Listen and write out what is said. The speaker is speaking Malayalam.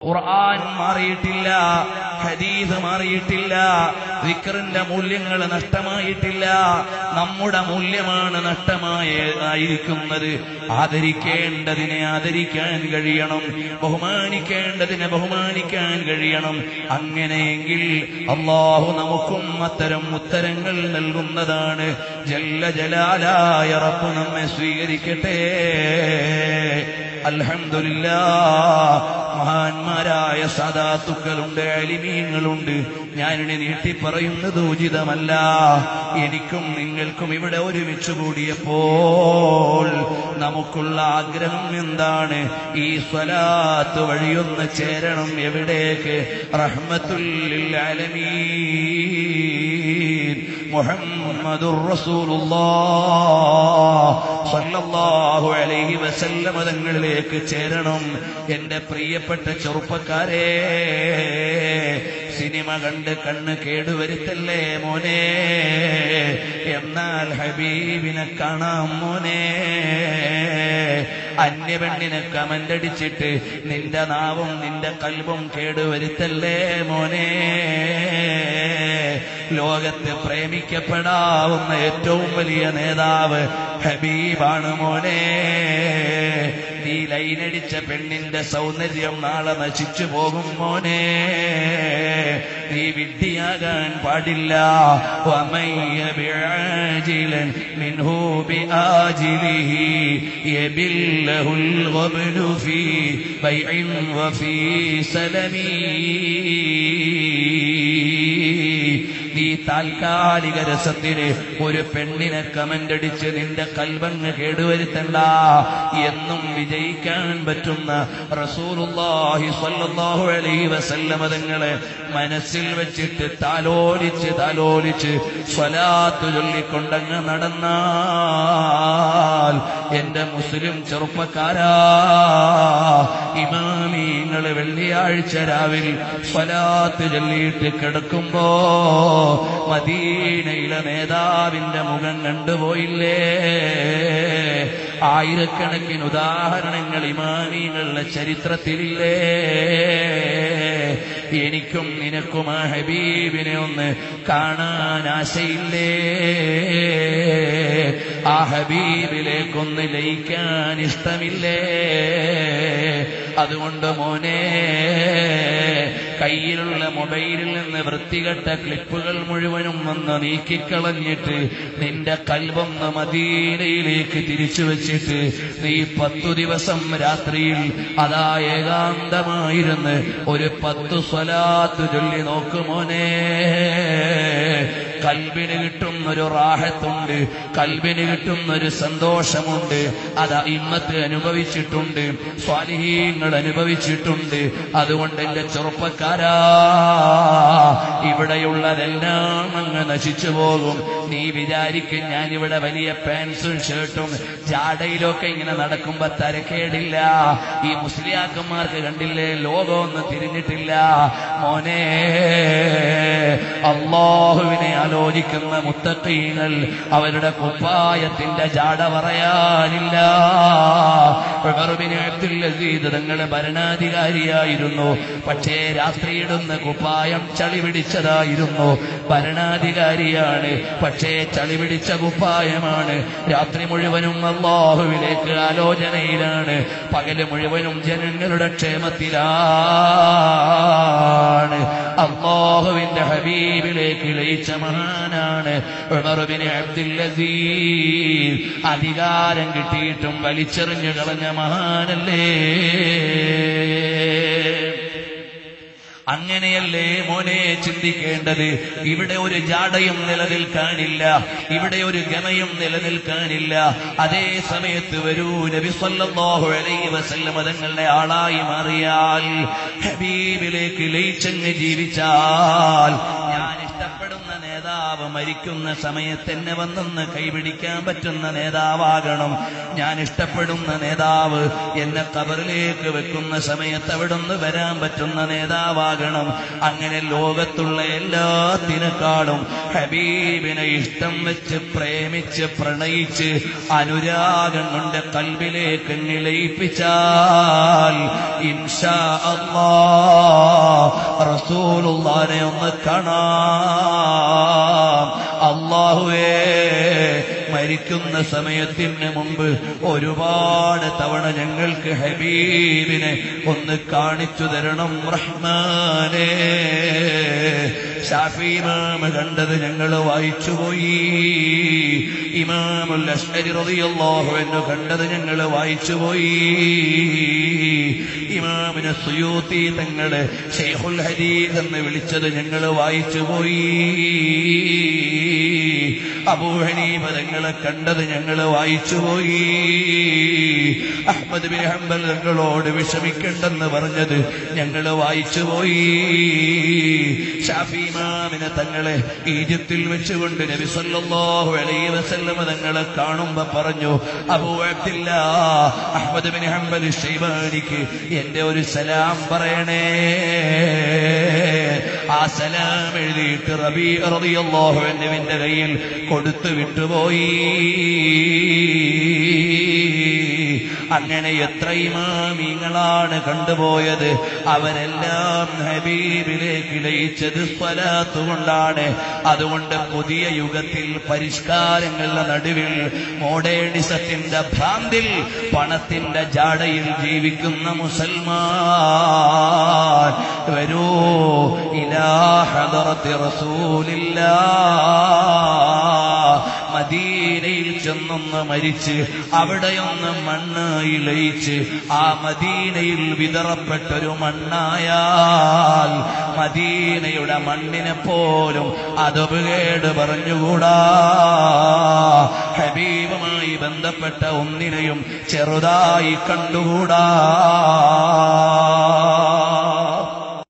ഖുർആൻ മാറിയിട്ടില്ല ഹദീസ് മാറിയിട്ടില്ല വിക്റിന്റെ മൂല്യങ്ങൾ നഷ്ടമായിട്ടില്ല നമ്മുടെ മൂല്യമാണ് നഷ്ടമായിരിക്കുന്നത് ആദരിക്കേണ്ടതിനെ ആദരിക്കാൻ കഴിയണം ബഹുമാനിക്കേണ്ടതിനെ ബഹുമാനിക്കാൻ കഴിയണം അങ്ങനെയെങ്കിൽ അള്ളാഹു നമുക്കും അത്തരം ഉത്തരങ്ങൾ നൽകുന്നതാണ് ജല്ല ജലാലായ റബ്ബ് നമ്മെ സ്വീകരിക്കട്ടെ അൽഹംദുലില്ല മഹാന്മാരായ സദാത്തുക്കളുണ്ട് അലിമീങ്ങളുണ്ട് ഞാനിനി നീട്ടി പറയുന്നത് ഉചിതമല്ല എനിക്കും നിങ്ങൾക്കും ഇവിടെ ഒരുമിച്ച് കൂടിയപ്പോൾ നമുക്കുള്ള ആഗ്രഹം എന്താണ് ഈ സ്വലാത്ത് വഴിയൊന്ന് ചേരണം എവിടേക്ക് റഹ്മത്തുല്ലിൽ ആലമീൻ മുഹമ്മദുർ റസൂലുള്ളാഹ് സല്ലല്ലാഹു അലൈഹി വസല്ലമ തങ്ങളിലേക്ക് ചേരണം എന്റെ പ്രിയപ്പെട്ട ചെറുപ്പക്കാരെ സിനിമ കണ്ട് കണ്ണ് കേടുവരുത്തല്ലേ മോനെ എന്നാൽ ഹബീബിനെ കാണാം മോനെ അന്യപെണ്ണിനെ കമന്റടിച്ചിട്ട് നിന്റെ നാവും നിന്റെ കൽവും കേടുവരുത്തല്ലേ മോനെ ലോകത്ത് പ്രേമിക്കപ്പെടാവുന്ന ഏറ്റവും വലിയ നേതാവ് ഹബീബാണ് മോനെ നീ ലൈനടിച്ച പെണ്ണിന്റെ സൗന്ദര്യം നാളെ നശിച്ചു പോകും മോനെ നീ വിഡ്ഢിയാകാൻ പാടില്ല വമയ്യ ബിആജിലൻ മിൻഹു ബിആജിലിഹി യബില്ലഹുൽ ഗബ്നു ഫീ ബൈഇൻ വഫീ സലമീ നീ താൽക്കാലിക രസത്തിന് ഒരു പെണ്ണിനെ കമന്റ് അടിച്ച് നിന്റെ കൽവങ്ങ് കേടുവരുത്തണ്ട എന്നും വിജയിക്കാൻ പറ്റുന്ന റസൂലുള്ളാഹി സ്വല്ലല്ലാഹു അലൈഹി വസല്ലമ തങ്ങളെ മനസ്സിൽ വെച്ചിട്ട് താലോലിച്ച് താലോലിച്ച് സ്വലാത്ത് ചൊല്ലിക്കൊണ്ടങ്ങ് നടന്നാൽ എന്റെ മുസ്ലിം ചെറുപ്പക്കാരാ ഇമാമീങ്ങള് വെള്ളിയാഴ്ച രാവിൽ സ്വലാത്ത് ചൊല്ലിയിട്ട് കിടക്കുമ്പോ മദീനയിലെ നേതാവിന്റെ മുഖം കണ്ടുപോയില്ലേ ആയിരക്കണക്കിന് ഉദാഹരണങ്ങൾ ഇമാമീങ്ങളുടെ ചരിത്രത്തിലില്ലേ എനിക്കും നിനക്കും ആ ഹബീബിനെ ഒന്ന് കാണാൻ ആശയില്ലേ ആ ഹബീബിലേക്കൊന്ന് ലയിക്കാൻ ഇഷ്ടമില്ലേ അതുകൊണ്ട് മോനെ കയ്യിലുള്ള മൊബൈലിൽ നിന്ന് വൃത്തികെട്ട ക്ലിപ്പുകൾ മുഴുവനും ഒന്ന് നീക്കിക്കളഞ്ഞിട്ട് നിന്റെ കൽവൊന്ന് മദീനയിലേക്ക് തിരിച്ചു വെച്ചിട്ട് നീ പത്തു ദിവസം രാത്രിയിൽ അതാ ഏകാന്തമായിരുന്ന് ഒരു പത്തു സ്വലാത്ത് ചൊല്ലി നോക്കുമോനെ കൽബിന് കിട്ടുന്നൊരു റാഹത്തുണ്ട് കൽബിന് കിട്ടുന്നൊരു സന്തോഷമുണ്ട് അത് ഇമ്മത്ത് അനുഭവിച്ചിട്ടുണ്ട് സ്വാലിഹീങ്ങൾ അനുഭവിച്ചിട്ടുണ്ട് അതുകൊണ്ട് എന്റെ ചെറുപ്പക്കാരാ ഇവിടെയുള്ളതെല്ലാം അങ്ങ് നശിച്ചു പോകും നീ വിചാരിക്കും ഞാനിവിടെ വലിയ പാൻസും ഷർട്ടും ജാടയിലൊക്കെ ഇങ്ങനെ നടക്കുമ്പോ തരക്കേടില്ല ഈ മുസ്ലിയാക്കന്മാർക്ക് കണ്ടില്ലേ ലോകമൊന്നും തിരിഞ്ഞിട്ടില്ല മോനെ അള്ളാഹുവിനെ ആലോചിക്കുന്ന മുത്തക്കീങ്ങൾ അവരുടെ കുപ്പായത്തിന്റെ ജാട പറയാനില്ല ഉമറുബിന് അബ്ദുൽ അസീദ് തങ്ങളെ ഭരണാധികാരിയായിരുന്നു പക്ഷേ രാത്രിയിടുന്ന കുപ്പായം ചളി പിടിച്ചതായിരുന്നു ഭരണാധികാരിയാണ് പക്ഷേ ചളി പിടിച്ച കുപ്പായമാണ് രാത്രി മുഴുവനും അള്ളാഹുവിലേക്ക് ആലോചനയിലാണ് പകല് മുഴുവനും ജനങ്ങളുടെ ക്ഷേമത്തിലാണ് അള്ളാഹുവിന്റെ ഹബീബിലേക്ക് ലയിച്ച മഹാനാണ് ഉമറുബിന് അബ്ദുൽ അസീസ് അധികാരം കിട്ടിയിട്ടും വലിച്ചെറിഞ്ഞു കളഞ്ഞ മഹാനല്ലേ അങ്ങനെയല്ലേ മോനെ ചിന്തിക്കേണ്ടത് ഇവിടെ ഒരു ജാടയും നിലനിൽക്കാനില്ല ഇവിടെ ഒരു ഗമയും നിലനിൽക്കാനില്ല അതേ സമയത്ത് വരൂ നബി സല്ലല്ലാഹു അലൈഹി വസല്ലം തങ്ങളുടെ ആളായി മാറിയാൽ ഹബീബിലേക്ക് ലയിച്ചങ്ങ് ജീവിച്ചാൽ ഞാൻ ഇഷ്ടപ്പെടുന്ന നേതാവ് മരിക്കുന്ന സമയത്ത് എന്നെ വന്നൊന്ന് കൈപിടിക്കാൻ പറ്റുന്ന നേതാവാകണം ഞാൻ ഇഷ്ടപ്പെടുന്ന നേതാവ് എന്നെ കബറിലേക്ക് വെക്കുന്ന സമയത്ത് അവിടുന്ന് വരാൻ പറ്റുന്ന നേതാവാകണം അങ്ങനെ ലോകത്തുള്ള എല്ലാത്തിനേക്കാളും ഹബീബിനെ ഇഷ്ടം വെച്ച് പ്രേമിച്ച് പ്രണയിച്ച് അനുരാഗം കൊണ്ട് കൽബിലേക്ക് ലയിപ്പിച്ചാൽ ഇൻഷാ അല്ലാ റസൂലുള്ളാനെ ഒന്ന് കാണാം അള്ളാഹുവേ മരിക്കുന്ന സമയത്തിന് മുമ്പ് ഒരുപാട് തവണ ഞങ്ങൾക്ക് ഹബീബിനെ ഒന്ന് കാണിച്ചു തരണം റഹ്മാനേ ഷാഫി ഇമാമ് കണ്ടത് ഞങ്ങൾ വായിച്ചുപോയി ഇമാമുൽ അഷ്അരി റളിയല്ലാഹു അൻഹു കണ്ടത് ഞങ്ങൾ വായിച്ചുപോയി ഇമാമിനെ സുയൂത്തി തങ്ങള് ഷെയ്ഖുൽ ഹദീസ് എന്ന് വിളിച്ചത് ഞങ്ങൾ വായിച്ചുപോയി അബൂഹനീഫ തങ്ങളെ കണ്ടത് ഞങ്ങൾ വായിച്ചുപോയി അഹമ്മദ് ബിൻ ഹംബൽ തങ്ങളോട് വിഷമിക്കണ്ടെന്ന് പറഞ്ഞത് ഞങ്ങൾ വായിച്ചുപോയി ഷാഫിമാമിനെ തങ്ങളെ ഈജിപ്തിൽ വെച്ചുകൊണ്ട് നബി സല്ലല്ലാഹു അലൈഹി വസല്ലമ തങ്ങളെ കാണുമ്പോ പറഞ്ഞു Abu Abdillah Ahmad bin Hanbal ഷൈബാനിക്ക് എന്റെ ഒരു സലാം പറയണേ ആ സലാം എഴുതിയിട്ട് റബി റളിയല്ലാഹു അൻഹുവിന്റെ കയ്യിൽ കൊടുത്തു വിട്ടുപോയി അങ്ങനെ എത്ര ഇമാമിങ്ങളാണ് കണ്ടുപോയത് അവരെല്ലാം ഹബീബിലേക്ക് ലയിച്ചത് സ്വലാത്ത് കൊണ്ടാണ് അതുകൊണ്ട് പുതിയ യുഗത്തിൽ പരിഷ്കാരങ്ങളുടെ നടുവിൽ മോഡേണിസത്തിന്റെ ഭ്രാന്തിൽ പണത്തിന്റെ ജാടയിൽ ജീവിക്കുന്ന മുസൽമാൻ വരൂ ഇലാഹദറത്തി റസൂലില്ലാ മദീനയിൽ ചെന്നൊന്ന് മരിച്ച് അവിടെയൊന്ന് മണ്ണായി ലയിച്ച് ആ മദീനയിൽ വിതറപ്പെട്ടൊരു മണ്ണായാൽ മദീനയുടെ മണ്ണിനെ പോലും അതുപകേട് പറഞ്ഞുകൂടാ ഹബീബുമായി ബന്ധപ്പെട്ട ഒന്നിനെയും ചെറുതായി കണ്ടുകൂടാ